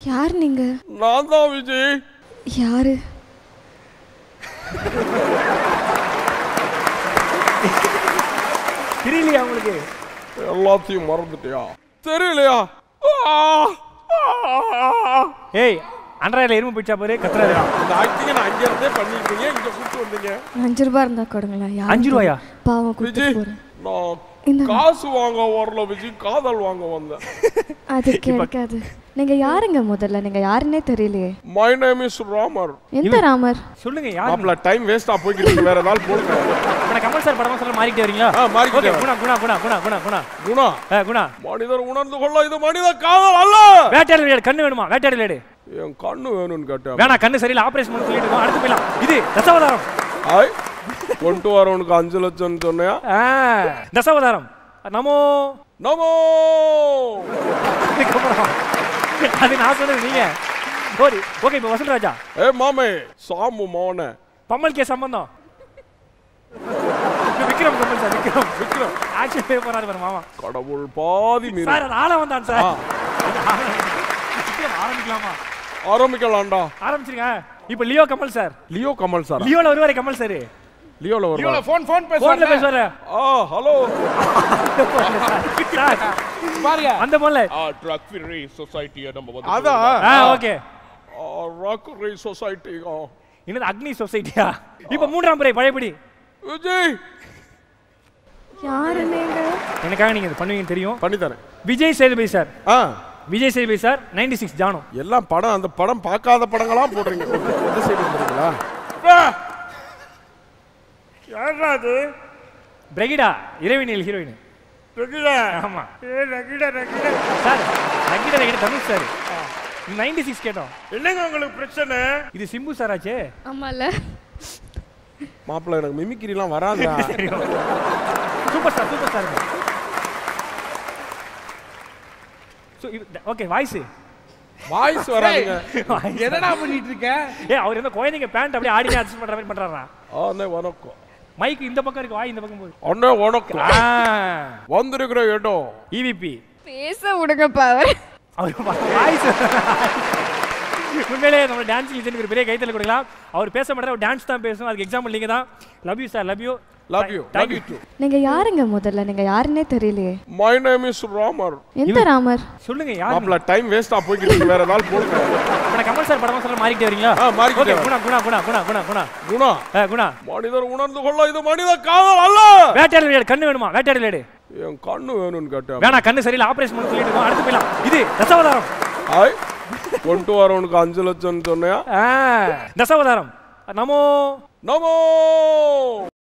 யார் நீங்க நான் தான் விஜய் யாரு தெரியலையா உங்களுக்கு எல்லாத்தையும் மறந்துட்டியா தெரியலையா ஆ! ஆ! ஏய் அன்றாயிரம் எருமை பிடிச்சா பாரு கத்துறாருடா இந்த ஆக்டிங்க நான் அங்க இருந்தே பண்ணிருக்கீங்க இங்க கூப்பிட்டு வந்தீங்க அஞ்சு ரூபா இருந்தா கொடுங்களேன் யாரு அஞ்சு ரூபாயா? பாவம் கொடுத்து விஜய் போறேன் நான் இந்த காசு வாங்க வரல விஜய் காதல் வாங்க வந்தேன் அது கிடைக்காது நீங்க யாருங்க முதல்ல நீங்க யாருன்னே தெரியலையே மை நேம் இஸ் ராமர் எந்த ராமர் சொல்லுங்க யார் மாப்பிள்ள டைம் வேஸ்டா போய்கிட்டு இருக்கு. வேற ஏதாவது போடுங்க உன கமல் சார் படமா சொல்ல மாறிக்கிட்டே வரீங்களா ஆ, மாறிக்கிட்டே ஓகே குணா குணா குணா குணா குணா குணா குணா ஏ குணா மனிதர் உணர்ந்து கொள்ள இது மனித காதல் அல்ல வேட்டையாடு விளையாடு கண்ணு வேணுமா வேட்டையாடு விளையாடு என் கண்ணு வேணும்னு கேட்டேன் வேணா கண்ணு சரியில்லை ஆபரேஷன் பண்ண சொல்லிட்டு இருக்கோம் அடுத்து போயிடலாம் இது தசாவதாரம் ஆய் கொண்டு வரவனுக்கு அஞ்சு லட்சம் சொன்னியா ஆ, தசாவதாரம் நமோ நமோ இதுக்கப்புறம் அது நான் சொன்னது நீங்க ஓடி ஓகே இப்போ வசந்த் ராஜா ஏ மாமே சாமு மோனே பம்மல் கே சம்பந்தம் இது விக்ரம் கமல் சார் விக்ரம் விக்ரம் ஆக்ஷன் பே போறாரு பாரு மாமா கடவுள் பாதி மீறி சார் அது ஆள வந்தான் சார் ஆ. அது ஆள வந்தான். விக்ரம் ஆரம்பிக்கலாமா ஆரம்பிக்கலாம்டா ஆரம்பிச்சிருங்க இப்போ லியோ கமல் சார் லியோ கமல் சார் லியோல வருவாரு கமல் சார் லியோல வருவா ஃபோன் ஃபோன் போன்ல பேசுவாங்க பேசுவாரு ஆ ஹலோ சார் பாருங்க அந்த போன்ல ட்ரக் ஃப்ரீ சொசைட்டியை நம்ம வந்து அதான் ஆ ஓகே ராக் ரே சொசைட்டி என்னது அக்னி சொசைட்டியா இப்போ மூன்றாம் முறை பழையபடி விஜய் யாரு நீங்க எனக்காக நீங்க இது பண்ணுவீங்கன்னு தெரியும் பண்ணி தரேன் விஜய் சேதுபதி சார் ஆ விஜய் சேதுபதி சார் 96 சிக்ஸ் ஜானோ எல்லாம் படம் அந்த படம் பார்க்காத படங்களா போடுறீங்க Okay, இந்த சைடு வந்துருங்களா யாரா அது பிரகிடா இறைவனில் ஹீரோயின் ரகிடா ஆமா ஏ Rakita Rakita sir Rakita Rakita Dhanush sir ninety six கேட்டோம் என்னங்க உங்களுக்கு பிரச்சனை இது சிம்பு சார் ஆச்சே ஆமால மாப்பிள்ள எனக்கு மிமிக்கிரிலாம் வராதா super star super star okay voice voice வராதுங்க என்னடா பண்ணிட்டு இருக்க ஏ அவர் என்ன குழந்தைங்க பேண்ட் அப்படியே ஆடி அட்ஜஸ்ட் பண்ற மாதிரி பண்றாரா அண்ணே வணக்கம் மைக் இந்த பக்கம் இருக்கு வாய் இந்த பக்கம் போகுது அண்ணே வணக்கம் வந்திருக்கிற இடம் இவிபி பேச விடுங்கப்பா அவர் அவர் வாய்ஸ் உண்மையிலே நம்ம டான்ஸ் லிஜன் ஒரு பெரிய கைத்தல் கொடுக்கலாம் அவர் பேச மாட்டார் டான்ஸ் தான் பேசும் அதுக்கு எக்ஸாம்பிள் நீங்க தான் love you sir love you love you love you too நீங்க யாருங்க முதல்ல நீங்க யாருன்னே தெரியலையே மை நேம் இஸ் ராமர் எந்த ராமர் சொல்லுங்க யார் மாப்பிள்ள டைம் வேஸ்டா போய்கிட்டு இருக்கு. வேற ஏதாவது போடுங்க உன கமல் சார் படமா சொல்ல மாறிக்கிட்டே வரீங்களா ஆ, மாறிக்கிட்டே ஓகே குணா குணா குணா குணா குணா குணா குணா ஏ குணா மனிதர் உணர்ந்து கொள்ள இது மனித காதல் அல்ல வேட்டையாடு விளையாடு கண்ணு வேணுமா வேட்டையாடு விளையாடு என் கண்ணு வேணும்னு கேட்டேன் வேணா கண்ணு சரியில்லை ஆபரேஷன் பண்ண சொல்லிட்டு இருக்கோம் அடுத்து போயிடலாம் இது தசாவதாரம் ஆய் கொண்டு வரவனுக்கு அஞ்சு லட்சம் சொன்னியா ஆ, தசாவதாரம் நமோ நமோ